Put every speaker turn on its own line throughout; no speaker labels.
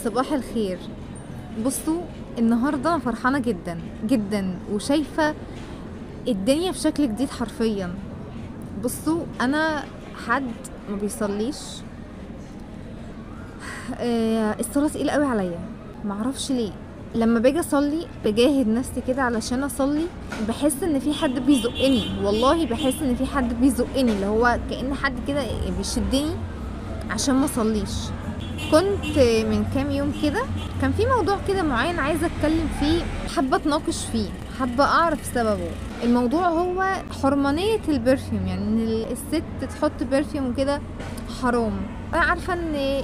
صباح الخير بصوا النهارده انا فرحانه جدا جدا وشايفه الدنيا بشكل جديد حرفيا بصوا انا حد ما بيصليش آه، الصلاه تقيله قوي عليا معرفش ليه لما باجي اصلي بجاهد نفسي كده علشان اصلي بحس ان في حد بيزقني والله بحس ان في حد بيزقني اللي هو كأن حد كده بيشدني عشان ما اصليش كنت من كام يوم كده كان في موضوع كده معين عايزه اتكلم فيه حابه اتناقش فيه حابه اعرف سببه الموضوع هو حرمانيه البرفيوم يعني ان الست تحط برفيوم وكده حرام انا عارفه ان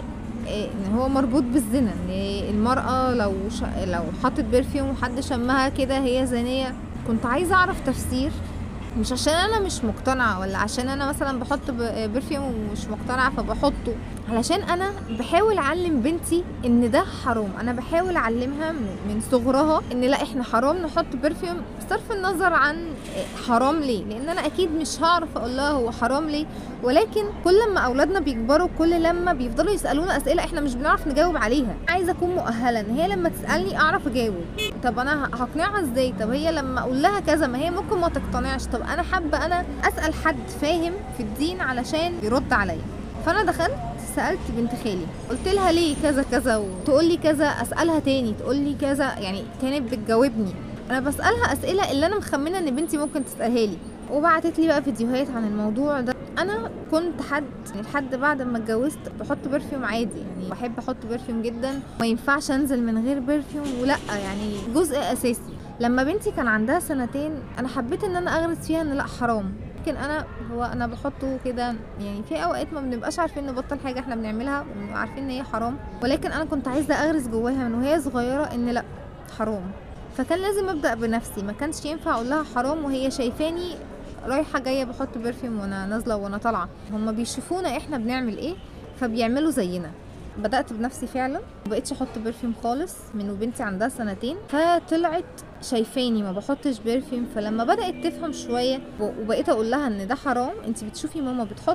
ان هو مربوط بالزنا ان المراه لو ش... لو حطت برفيوم وحد شمها كده هي زانيه كنت عايزه اعرف تفسير مش عشان انا مش مقتنعه ولا عشان انا مثلا بحط ب- برفيوم ومش مقتنعه فبحطه علشان انا بحاول اعلم بنتي ان ده حرام انا بحاول اعلمها من من صغرها ان لا احنا حرام نحط برفيوم بصرف النظر عن حرام ليه لان انا اكيد مش هعرف اقول لها هو حرام ليه ولكن كل ما اولادنا بيكبروا كل لما بيفضلوا يسالونا اسئله احنا مش بنعرف نجاوب عليها عايزه اكون مؤهله ان هي لما تسالني اعرف اجاوب طب انا هقنعها ازاي طب هي لما اقول لها كذا ما هي ممكن ما تقتنعش طب انا حابه انا اسال حد فاهم في الدين علشان يرد عليا فانا دخلت سالت بنت خالي قلت لها ليه كذا كذا وتقول لي كذا اسالها تاني تقول لي كذا يعني كانت بتجاوبني انا بسالها اسئله اللي انا مخمنه ان بنتي ممكن تسالها لي وبعتت لي بقى فيديوهات عن الموضوع ده انا كنت حد يعني لحد بعد ما اتجوزت بحط برفيوم عادي يعني بحب احط برفيوم جدا ما ينفعش انزل من غير برفيوم ولا يعني جزء اساسي لما بنتي كان عندها سنتين انا حبيت ان انا اغرس فيها ان لا حرام لكن انا هو انا بحطه كده يعني في اوقات ما بنبقاش عارفين نبطل حاجه احنا بنعملها وبنبقى عارفين ان هي حرام ولكن انا كنت عايزه اغرس جواها من وهي صغيره ان لا حرام فكان لازم ابدا بنفسي ما كانش ينفع اقول لها حرام وهي شايفاني رايحه جايه بحط برفيوم وانا نازله وانا طالعه هما بيشوفونا احنا بنعمل ايه فبيعملوا زينا بدات بنفسي فعلا مبقتش احط برفيوم خالص من وبنتي عندها سنتين فطلعت شايفاني ما بحطش برفيوم فلما بدات تفهم شويه وبقيت اقول لها ان ده حرام انت بتشوفي ماما بتحط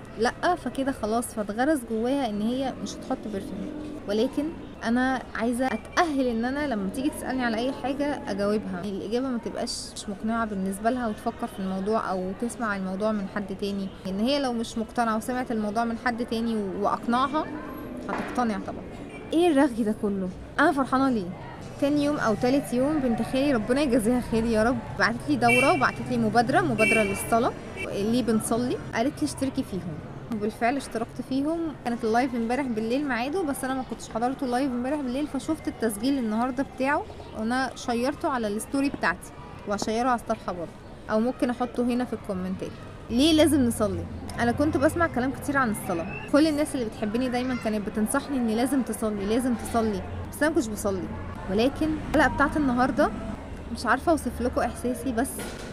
لا فكده خلاص فاتغرس جواها ان هي مش هتحط برفيوم ولكن انا عايزه اتاهل ان انا لما تيجي تسالني على اي حاجه اجاوبها الاجابه ما تبقاش مش مقنعه بالنسبه لها وتفكر في الموضوع او تسمع الموضوع من حد تاني ان هي لو مش مقتنعه وسمعت الموضوع من حد تاني واقنعها هتقتنع طبعا ايه الرغي ده كله انا فرحانه ليه تاني يوم او تالت يوم بنت خالي ربنا يجازيها خير يا رب بعتت لي دوره وبعتت لي مبادره مبادره للصلاه اللي بنصلي قالت لي اشتركي فيهم وبالفعل اشتركت فيهم كانت اللايف امبارح بالليل ميعاده بس انا ما كنتش حضرته لايف امبارح بالليل فشفت التسجيل النهارده بتاعه وانا شيرته على الستوري بتاعتي وهشيره على الصفحه برضه او ممكن احطه هنا في الكومنتات ليه لازم نصلي انا كنت بسمع كلام كتير عن الصلاه كل الناس اللي بتحبني دايما كانت بتنصحني اني لازم تصلي لازم تصلي بس انا مكنتش بصلي ولكن الحلقه بتاعت النهارده مش عارفه اوصف لكم احساسي بس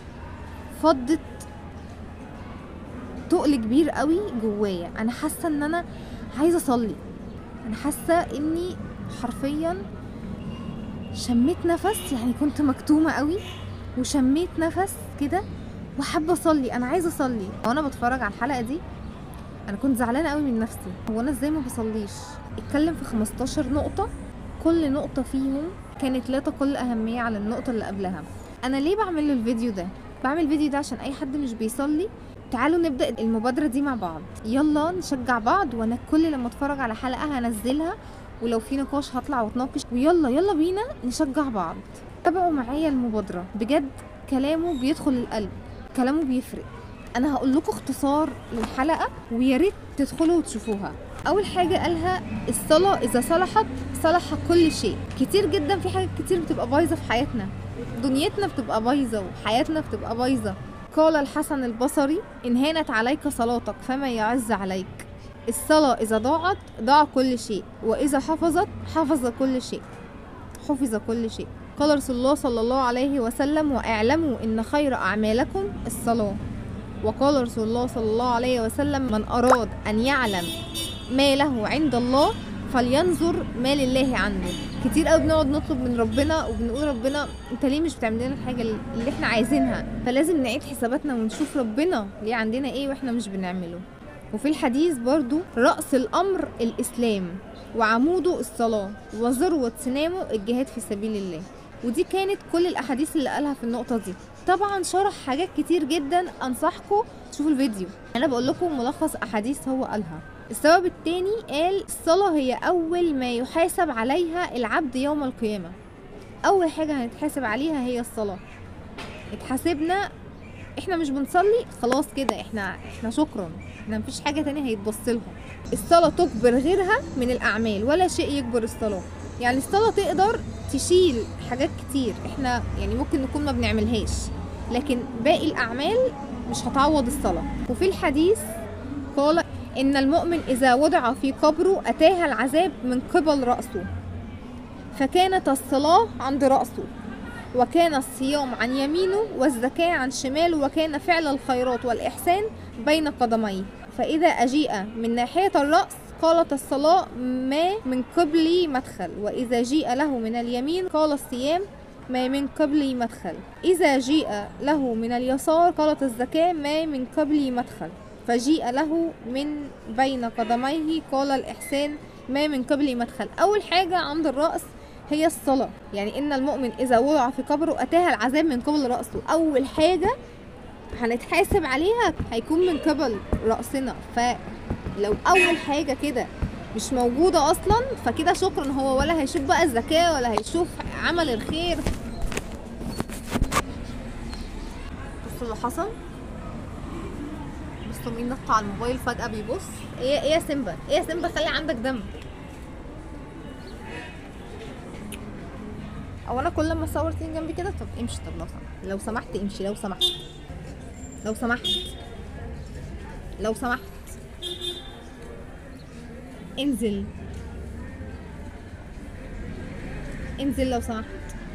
فضت تقل كبير قوي جوايا انا حاسه ان انا عايزه اصلي انا حاسه اني حرفيا شميت نفس يعني كنت مكتومه قوي وشميت نفس كده وحابه اصلي انا عايزه اصلي وانا بتفرج على الحلقه دي انا كنت زعلانه قوي من نفسي هو انا ازاي ما بصليش اتكلم في 15 نقطه كل نقطه فيهم كانت لا تقل اهميه على النقطه اللي قبلها انا ليه بعمل له الفيديو ده بعمل الفيديو ده عشان اي حد مش بيصلي تعالوا نبدا المبادره دي مع بعض يلا نشجع بعض وانا كل لما اتفرج على حلقه هنزلها ولو في نقاش هطلع واتناقش ويلا يلا بينا نشجع بعض تابعوا معايا المبادره بجد كلامه بيدخل القلب كلامه بيفرق انا هقول لكم اختصار للحلقه ويا ريت تدخلوا وتشوفوها اول حاجه قالها الصلاه اذا صلحت صلح كل شيء كتير جدا في حاجات كتير بتبقى بايظه في حياتنا دنيتنا بتبقى بايظه وحياتنا بتبقى بايظه قال الحسن البصري إن هانت عليك صلاتك فما يعز عليك الصلاة إذا ضاعت ضاع كل شيء وإذا حفظت حفظ كل شيء حفظ كل شيء قال رسول الله صلى الله عليه وسلم واعلموا إن خير أعمالكم الصلاة وقال رسول الله صلى الله عليه وسلم من أراد أن يعلم ما له عند الله فلينظر ما لله عنده كتير قوي بنقعد نطلب من ربنا وبنقول ربنا انت ليه مش بتعمل لنا الحاجه اللي احنا عايزينها فلازم نعيد حساباتنا ونشوف ربنا ليه عندنا ايه واحنا مش بنعمله وفي الحديث برضو رأس الأمر الإسلام وعموده الصلاة وذروة سنامه الجهاد في سبيل الله ودي كانت كل الأحاديث اللي قالها في النقطة دي طبعا شرح حاجات كتير جدا أنصحكم تشوفوا الفيديو أنا بقول لكم ملخص أحاديث هو قالها السبب التاني قال الصلاة هي أول ما يحاسب عليها العبد يوم القيامة أول حاجة هنتحاسب عليها هي الصلاة اتحاسبنا احنا مش بنصلي خلاص كده احنا احنا شكرا احنا مفيش حاجة تانية هيتبص لها الصلاة تجبر غيرها من الأعمال ولا شيء يجبر الصلاة يعني الصلاة تقدر تشيل حاجات كتير احنا يعني ممكن نكون ما بنعملهاش لكن باقي الأعمال مش هتعوض الصلاة وفي الحديث قال إن المؤمن إذا وضع في قبره أتاها العذاب من قبل رأسه فكانت الصلاة عند رأسه وكان الصيام عن يمينه والزكاة عن شماله وكان فعل الخيرات والإحسان بين قدميه فإذا أجيء من ناحية الرأس قالت الصلاة ما من قبلي مدخل وإذا جيء له من اليمين قال الصيام ما من قبلي مدخل إذا جيء له من اليسار قالت الزكاة ما من قبلي مدخل فجيء له من بين قدميه قال الإحسان ما من قبلي مدخل أول حاجة عند الرأس هي الصلاة يعني إن المؤمن إذا وضع في قبره أتاها العذاب من قبل رأسه أول حاجة هنتحاسب عليها هيكون من قبل رأسنا فلو أول حاجة كده مش موجودة أصلا فكده شكرا هو ولا هيشوف بقى الزكاة ولا هيشوف عمل الخير بصوا اللي حصل بصوا مين نط على الموبايل فجأة بيبص ايه ايه يا سيمبا ايه يا سيمبا خلي عندك دم او انا كل ما اصور تيجي جنبي كده طب امشي طب لو سمحت لو سمحت امشي لو سمحت لو سمحت لو سمحت انزل انزل لو سمحت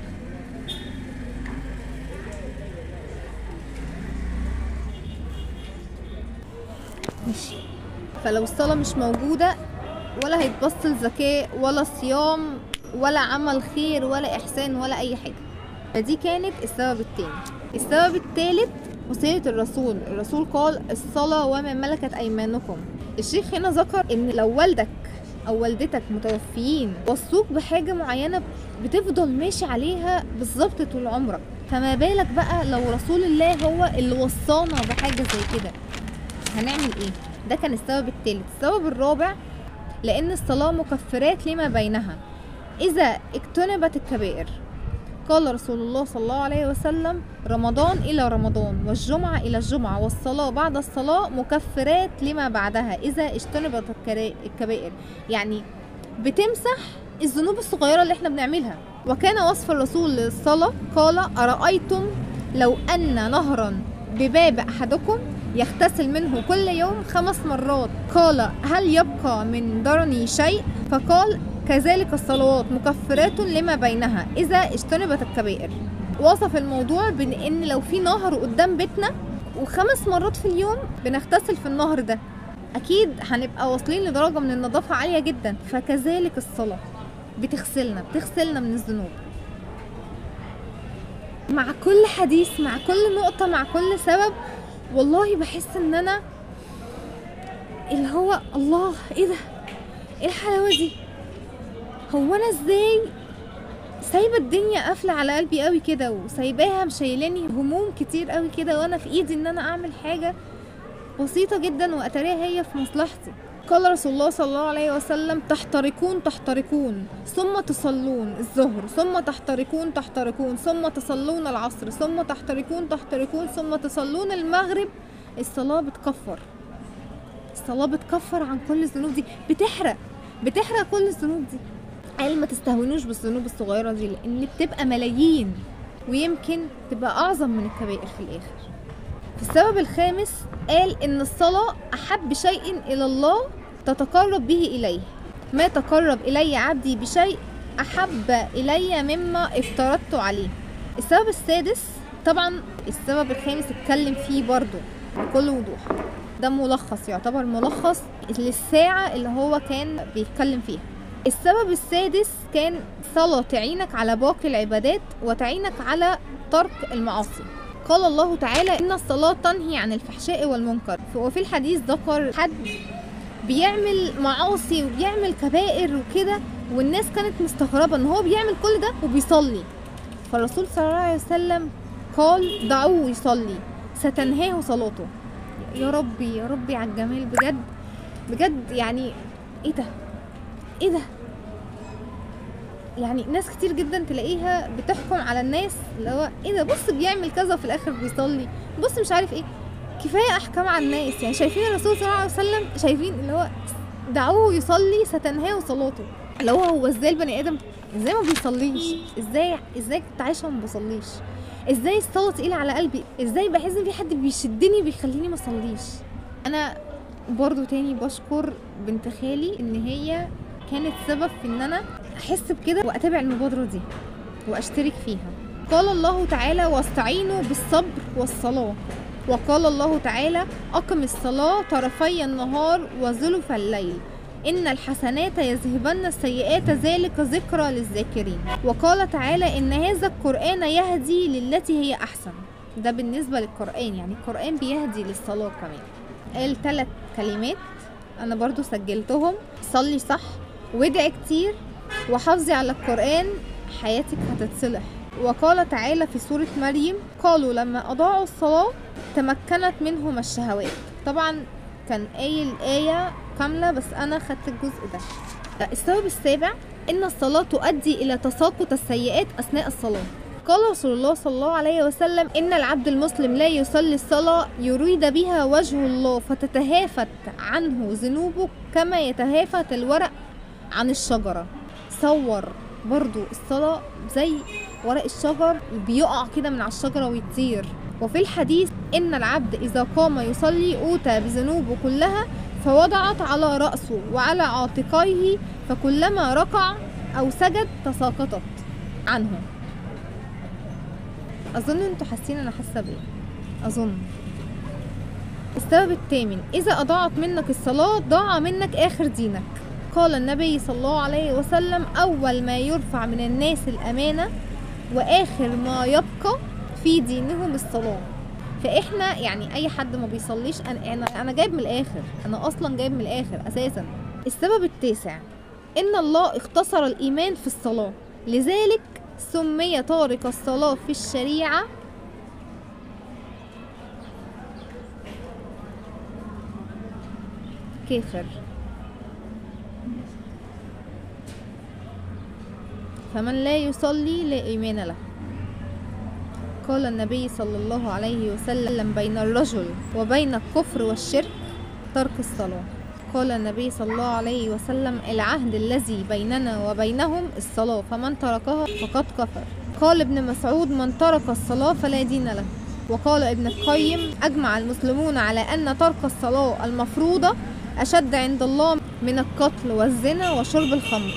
ماشي فلو الصلاة مش موجودة ولا هيتبص الزكاة ولا صيام ولا عمل خير ولا إحسان ولا أي حاجة فدي كانت السبب التاني السبب التالت وصية الرسول الرسول قال الصلاة وما ملكت أيمانكم الشيخ هنا ذكر إن لو والدك أو والدتك متوفيين وصوك بحاجة معينة بتفضل ماشي عليها بالظبط طول عمرك فما بالك بقى لو رسول الله هو اللي وصانا بحاجة زي كده هنعمل ايه ده كان السبب التالت السبب الرابع لأن الصلاة مكفرات لما بينها إذا اجتنبت الكبائر قال رسول الله صلى الله عليه وسلم رمضان إلى رمضان والجمعة إلى الجمعة والصلاة بعد الصلاة مكفرات لما بعدها إذا اجتنبت الكرا- الكبائر يعني بتمسح الذنوب الصغيرة اللي احنا بنعملها وكان وصف الرسول للصلاة قال أرأيتم لو أن نهرا بباب أحدكم يغتسل منه كل يوم خمس مرات قال هل يبقى من درني شيء فقال كذلك الصلوات مكفرات لما بينها إذا اجتنبت الكبائر وصف الموضوع بان ان لو في نهر قدام بيتنا وخمس مرات في اليوم بنغتسل في النهر ده اكيد هنبقى واصلين لدرجه من النظافه عاليه جدا فكذلك الصلاه بتغسلنا بتغسلنا من الذنوب مع كل حديث مع كل نقطه مع كل سبب والله بحس ان انا اللي هو الله ايه ده ايه الحلاوه دي هو انا ازاي سايبه الدنيا قافله على قلبي قوي كده وسايباها مشيلاني هموم كتير قوي كده وانا في ايدي ان انا اعمل حاجه بسيطه جدا واتاريها هي في مصلحتي قال رسول الله صلى الله عليه وسلم تحترقون تحترقون ثم تصلون الظهر ثم تحترقون تحترقون ثم تصلون العصر ثم تحترقون تحترقون ثم تصلون المغرب الصلاة بتكفر الصلاة بتكفر عن كل الذنوب دي بتحرق بتحرق كل الذنوب دي قال ما تستهونوش بالذنوب الصغيرة دي لأن بتبقى ملايين ويمكن تبقى أعظم من الكبائر في الآخر في السبب الخامس قال إن الصلاة أحب شيء إلى الله تتقرب به إليه ما تقرب إلي عبدي بشيء أحب إلي مما افترضت عليه السبب السادس طبعا السبب الخامس اتكلم فيه برضو بكل وضوح ده ملخص يعتبر ملخص للساعة اللي هو كان بيتكلم فيها السبب السادس كان صلاة تعينك على باقي العبادات وتعينك على ترك المعاصي قال الله تعالى إن الصلاة تنهي عن الفحشاء والمنكر وفي الحديث ذكر حد بيعمل معاصي وبيعمل كبائر وكده والناس كانت مستغربة ان هو بيعمل كل ده وبيصلي فالرسول صلى الله عليه وسلم قال دعوه يصلي ستنهاه صلاته يا ربي يا ربي على الجمال بجد بجد يعني ايه ده ايه ده يعني ناس كتير جدا تلاقيها بتحكم على الناس اللي هو ايه ده بص بيعمل كذا وفي الاخر بيصلي بص مش عارف ايه كفايه احكام على الناس يعني شايفين الرسول صلى الله عليه وسلم شايفين اللي هو دعوه يصلي ستنهاه صلاته اللي هو هو ازاي البني ادم ازاي ما بيصليش ازاي ازاي كنت عايشه وما بصليش ازاي الصلاه تقيله على قلبي ازاي بحس ان في حد بيشدني بيخليني ما اصليش انا برضو تاني بشكر بنت خالي ان هي كانت سبب في ان انا احس بكده واتابع المبادره دي واشترك فيها قال الله تعالى واستعينوا بالصبر والصلاه وقال الله تعالى أقم الصلاة طرفي النهار وزلف الليل إن الحسنات يذهبن السيئات ذلك ذكرى للذاكرين وقال تعالى إن هذا القرآن يهدي للتي هي أحسن ده بالنسبة للقرآن يعني القرآن بيهدي للصلاة كمان قال ثلاث كلمات أنا برضو سجلتهم صلي صح وادعي كتير وحافظي على القرآن حياتك هتتصلح وقال تعالى في سورة مريم قالوا لما أضاعوا الصلاة تمكنت منهم الشهوات طبعا كان قايل آية كاملة بس أنا خدت الجزء ده السبب السابع إن الصلاة تؤدي إلى تساقط السيئات أثناء الصلاة قال رسول الله صلى الله عليه وسلم إن العبد المسلم لا يصلي الصلاة يريد بها وجه الله فتتهافت عنه ذنوبه كما يتهافت الورق عن الشجرة صور برضو الصلاة زي ورق الشجر بيقع كده من على الشجرة ويطير وفي الحديث إن العبد إذا قام يصلي أوتى بذنوبه كلها فوضعت على رأسه وعلى عاتقيه فكلما ركع أو سجد تساقطت عنه أظن أنتوا حاسين أنا حاسة بإيه أظن السبب الثامن إذا أضاعت منك الصلاة ضاع منك آخر دينك قال النبي صلى الله عليه وسلم أول ما يرفع من الناس الأمانة وآخر ما يبقى في دينهم الصلاة فإحنا يعني أي حد ما بيصليش أنا أنا أنا جايب من الآخر أنا أصلا جايب من الآخر أساسا السبب التاسع إن الله اختصر الإيمان في الصلاة لذلك سمي تارك الصلاة في الشريعة كافر فمن لا يصلي لا إيمان له قال النبي صلى الله عليه وسلم بين الرجل وبين الكفر والشرك ترك الصلاة قال النبي صلى الله عليه وسلم العهد الذي بيننا وبينهم الصلاة فمن تركها فقد كفر قال ابن مسعود من ترك الصلاة فلا دين له وقال ابن القيم أجمع المسلمون على أن ترك الصلاة المفروضة أشد عند الله من القتل والزنا وشرب الخمر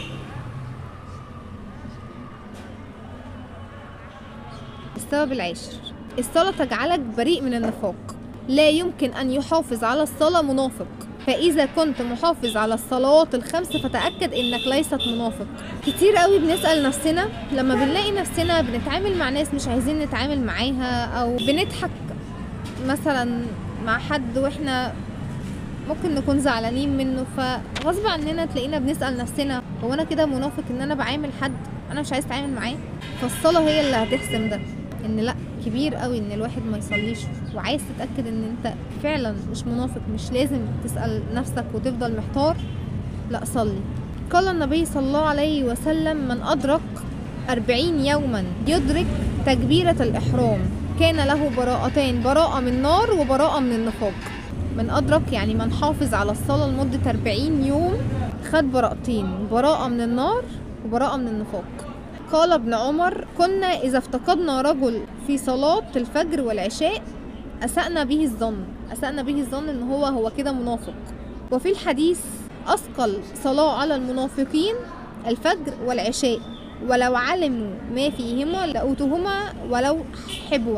السبب العاشر الصلاة تجعلك بريء من النفاق لا يمكن أن يحافظ على الصلاة منافق فإذا كنت محافظ على الصلوات الخمس فتأكد إنك ليست منافق كتير قوي بنسأل نفسنا لما بنلاقي نفسنا بنتعامل مع ناس مش عايزين نتعامل معاها أو بنضحك مثلا مع حد وإحنا ممكن نكون زعلانين منه فغصب عننا تلاقينا بنسأل نفسنا هو أنا كده منافق إن أنا بعامل حد أنا مش عايز أتعامل معاه فالصلاة هي اللي هتحسم ده ان لا كبير قوي ان الواحد ما يصليش وعايز تتاكد ان انت فعلا مش منافق مش لازم تسال نفسك وتفضل محتار لا صلي قال النبي صلى الله عليه وسلم من ادرك أربعين يوما يدرك تكبيرة الإحرام كان له براءتان براءة من نار وبراءة من النفاق من أدرك يعني من حافظ على الصلاة لمدة 40 يوم خد براءتين براءة من النار وبراءة من النفاق قال ابن عمر كنا إذا افتقدنا رجل في صلاة الفجر والعشاء أسأنا به الظن أسأنا به الظن إن هو هو كده منافق وفي الحديث أثقل صلاة على المنافقين الفجر والعشاء ولو علموا ما فيهما لأوتهما ولو حبوا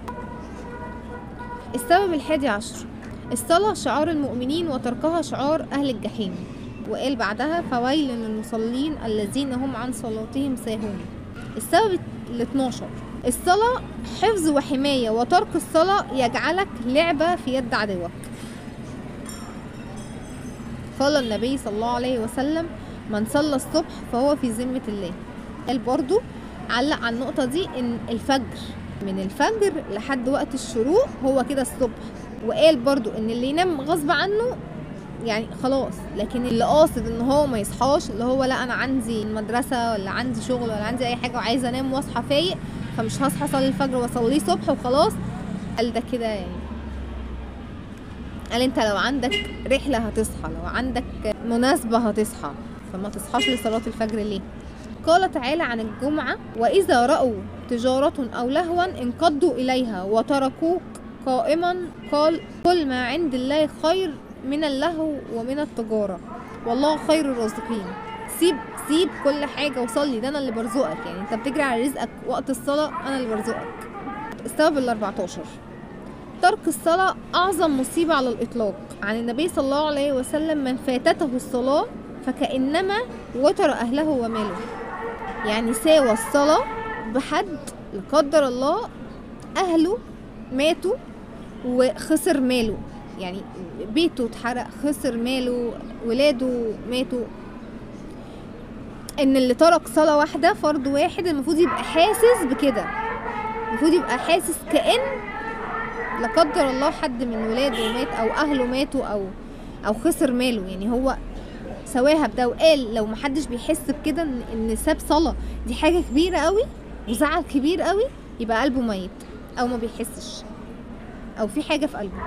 السبب الحادي عشر الصلاة شعار المؤمنين وتركها شعار أهل الجحيم وقال بعدها فويل للمصلين الذين هم عن صلاتهم ساهون السبب ال 12 الصلاة حفظ وحماية وترك الصلاة يجعلك لعبة في يد عدوك قال النبي صلى الله عليه وسلم من صلى الصبح فهو في ذمة الله قال برضو علق على النقطة دي ان الفجر من الفجر لحد وقت الشروق هو كده الصبح وقال برضو ان اللي ينام غصب عنه يعني خلاص لكن اللي قاصد ان هو ما يصحاش اللي هو لا انا عندي مدرسة ولا عندي شغل ولا عندي اي حاجة وعايزة انام واصحى فايق فمش هصحى اصلي الفجر واصليه صبح وخلاص قال ده كده يعني قال انت لو عندك رحلة هتصحى لو عندك مناسبة هتصحى فما تصحاش لصلاة الفجر ليه قال تعالى عن الجمعة وإذا رأوا تجارة أو لهوا انقضوا إليها وتركوك قائما قال كل ما عند الله خير من اللهو ومن التجارة والله خير الرازقين سيب سيب كل حاجة وصلي ده أنا اللي برزقك يعني أنت بتجري على رزقك وقت الصلاة أنا اللي برزقك السبب ال 14 ترك الصلاة أعظم مصيبة على الإطلاق عن النبي صلى الله عليه وسلم من فاتته الصلاة فكأنما وتر أهله وماله يعني ساوى الصلاة بحد لا قدر الله أهله ماتوا وخسر ماله يعني بيته اتحرق خسر ماله ولاده ماتوا ان اللي ترك صلاة واحدة فرض واحد المفروض يبقى حاسس بكده المفروض يبقى حاسس كأن لا قدر الله حد من ولاده مات او اهله ماتوا او او خسر ماله يعني هو سواها بده وقال لو محدش بيحس بكده ان ان ساب صلاه دي حاجه كبيره قوي وزعل كبير قوي يبقى قلبه ميت او ما بيحسش او في حاجه في قلبه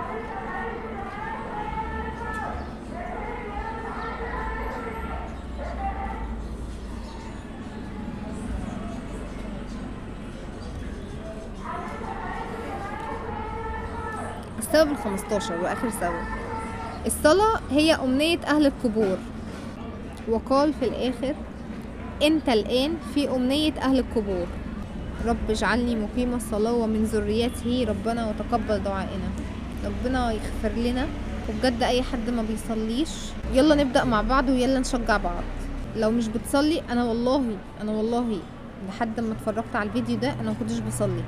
السبب ال 15 واخر سبب الصلاة هي أمنية أهل القبور وقال في الآخر أنت الآن في أمنية أهل القبور رب اجعلني مقيم الصلاة ومن ذريته ربنا وتقبل دعائنا ربنا يغفر لنا وبجد أي حد ما بيصليش يلا نبدأ مع بعض ويلا نشجع بعض لو مش بتصلي أنا والله أنا والله لحد ما اتفرجت على الفيديو ده أنا ما كنتش بصلي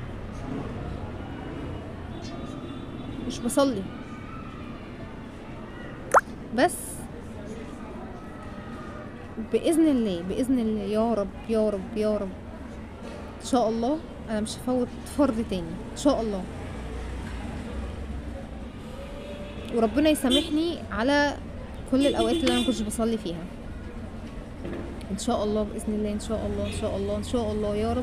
مش بصلي بس باذن الله باذن الله يا رب يا رب يا رب ان شاء الله انا مش هفوت فرض تاني ان شاء الله وربنا يسامحني على كل الاوقات اللي انا مكنتش بصلي فيها ان شاء الله باذن الله ان شاء الله ان شاء الله ان شاء الله يا رب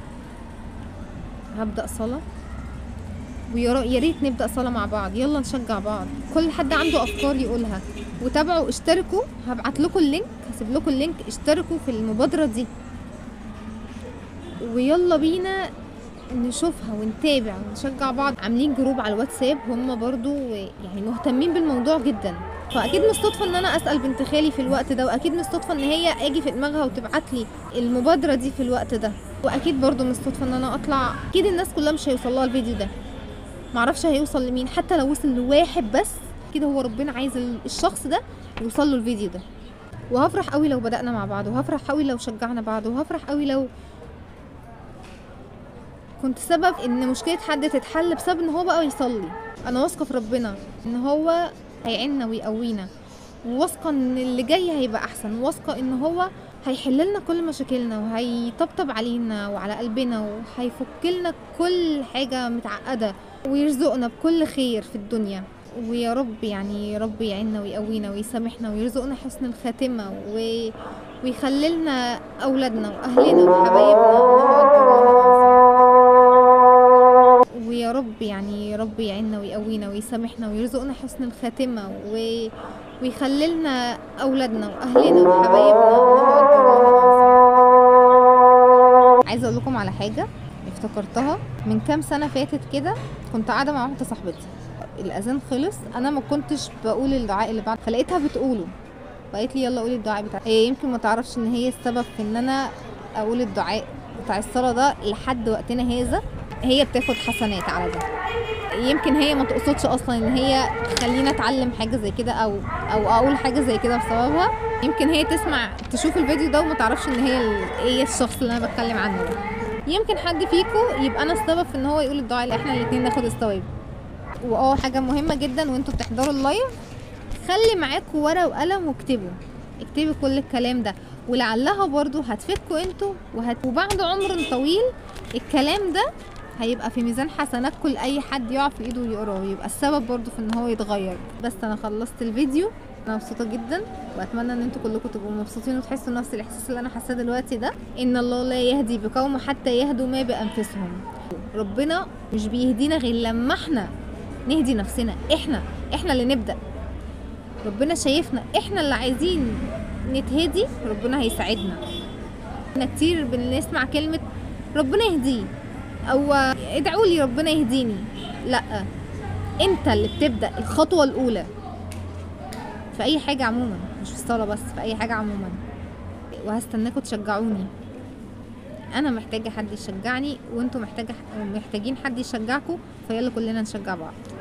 هبدا صلاه ويا ر- يا ريت نبدا صلاه مع بعض يلا نشجع بعض كل حد عنده افكار يقولها وتابعوا اشتركوا هبعت لكم اللينك هسيب لكم اللينك اشتركوا في المبادره دي ويلا بينا نشوفها ونتابع ونشجع بعض عاملين جروب على الواتساب هم برضو يعني مهتمين بالموضوع جدا فاكيد مش صدفه ان انا اسال بنت خالي في الوقت ده واكيد مش صدفه ان هي اجي في دماغها وتبعت لي المبادره دي في الوقت ده واكيد برضو مش صدفه ان انا اطلع اكيد الناس كلها مش هيوصل لها الفيديو ده معرفش هيوصل لمين حتى لو وصل لواحد بس كده هو ربنا عايز ال- الشخص ده يوصل له الفيديو ده وهفرح قوي لو بدأنا مع بعض وهفرح قوي لو شجعنا بعض وهفرح قوي لو كنت سبب ان مشكلة حد تتحل بسبب ان هو بقى يصلي انا واثقة في ربنا ان هو هيعيننا ويقوينا وواثقة ان اللي جاي هيبقى احسن واثقة ان هو هيحل لنا كل مشاكلنا وهيطبطب علينا وعلى قلبنا وهيفك لنا كل حاجة متعقدة ويرزقنا بكل خير في الدنيا ويا رب يعني يا رب يعيننا ويقوينا ويسامحنا ويرزقنا حسن الخاتمة و... ويخللنا أولادنا وأهلنا وحبايبنا الله أكبر الله أكبر. ويا رب يعني يا رب يعيننا ويقوينا ويسامحنا ويرزقنا حسن الخاتمة و... ويخللنا أولادنا وأهلنا وحبايبنا الله أكبر الله أكبر. عايزة أقول لكم على حاجة افتكرتها من كام سنة فاتت كده كنت قاعدة مع واحدة صاحبتي الأذان خلص أنا ما كنتش بقول الدعاء اللي بعد فلقيتها بتقوله فقالت لي يلا قولي الدعاء بتاع هي يمكن ما تعرفش ان هي السبب في ان انا اقول الدعاء بتاع الصلاة ده لحد وقتنا هذا هي بتاخد حسنات على ده يمكن هي ما تقصدش اصلا ان هي تخليني اتعلم حاجه زي كده او او اقول حاجه زي كده بسببها يمكن هي تسمع تشوف الفيديو ده وما تعرفش ان هي ال- ايه الشخص اللي انا بتكلم عنه ده يمكن حد فيكم يبقى انا السبب في ان هو يقول الدعاء اللي احنا الاتنين ناخد الثواب واه حاجه مهمه جدا وانتوا بتحضروا اللايف خلي معاكوا ورقه وقلم واكتبوا اكتبوا كل الكلام ده ولعلها برضو هتفيدكوا انتوا وهت... وبعد عمر طويل الكلام ده هيبقى في ميزان حسناتكم لاي حد يقع في ايده ويقراه ويبقى السبب برضو في ان هو يتغير بس انا خلصت الفيديو انا مبسوطه جدا واتمنى ان انتوا كلكم تبقوا مبسوطين وتحسوا نفس الاحساس اللي انا حاساه دلوقتي ده ان الله لا يهدي بقوم حتى يهدوا ما بانفسهم ربنا مش بيهدينا غير لما احنا نهدي نفسنا احنا احنا اللي نبدا ربنا شايفنا احنا اللي عايزين نتهدي ربنا هيساعدنا احنا كتير بنسمع كلمة ربنا يهديه او ادعوا لي ربنا يهديني لا انت اللي بتبدأ الخطوة الاولى في اي حاجة عموما مش في الصلاة بس في اي حاجة عموما وهستناكم تشجعوني انا محتاجة حد يشجعني وانتوا محتاجة محتاجين حد يشجعكم فيلا كلنا نشجع بعض